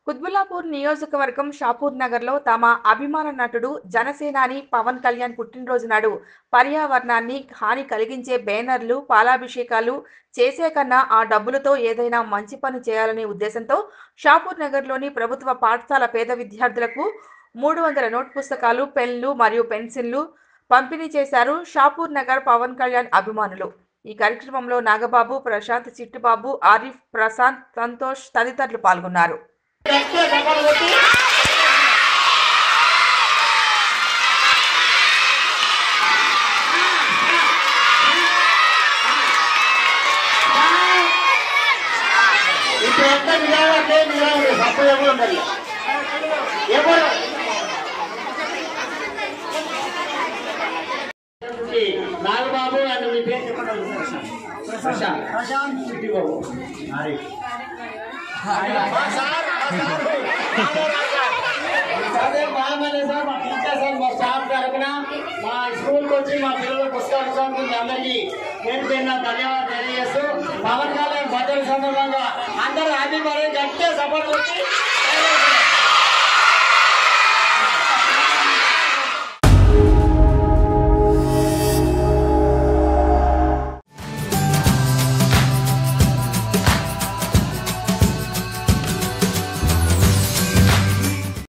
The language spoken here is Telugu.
కుత్బుల్లాపూర్ నియోజకవర్గం షాపూర్ నగర్లో తమ అభిమాన నటుడు జనసేనాని పవన్ కళ్యాణ్ పుట్టినరోజు నాడు పర్యావరణాన్ని హాని కలిగించే బ్యానర్లు పాలాభిషేకాలు చేసే కన్నా ఆ డబ్బులతో ఏదైనా మంచి పని చేయాలనే ఉద్దేశంతో షాపూర్ నగర్లోని ప్రభుత్వ పాఠశాల పేద విద్యార్థులకు మూడు వందల నోట్ పుస్తకాలు పెన్లు మరియు పెన్సిళ్లు పంపిణీ చేశారు షాపూర్ నగర్ పవన్ కళ్యాణ్ అభిమానులు ఈ కార్యక్రమంలో నాగబాబు ప్రశాంత్ చిట్టుబాబు ఆరిఫ్ ప్రశాంత్ సంతోష్ తదితరులు పాల్గొన్నారు ఇప్పుడు ఎంత నిలబడితే నిలబడి సప్పు ఎవరు ఉండాలి ఎవరు నాగబాబు అని మీ పేరు చెప్పండి ప్రశాంత్ ప్రశాంత్ సిట్టి బాబు అదే బాగానే సార్ మా టీచర్ సార్ మా స్టాఫ్ తరఫున మా స్కూల్కి వచ్చి మా పిల్లల పుస్తకాలు చదువుతుంది అందరికీ పేరు పేరున ధన్యవాదాలు తెలియజేస్తూ పవన్ కళ్యాణ్ భద్రత సందర్భంగా అందరూ హ్యాపీ మరి గట్టిగా సపోర్ట్ వచ్చి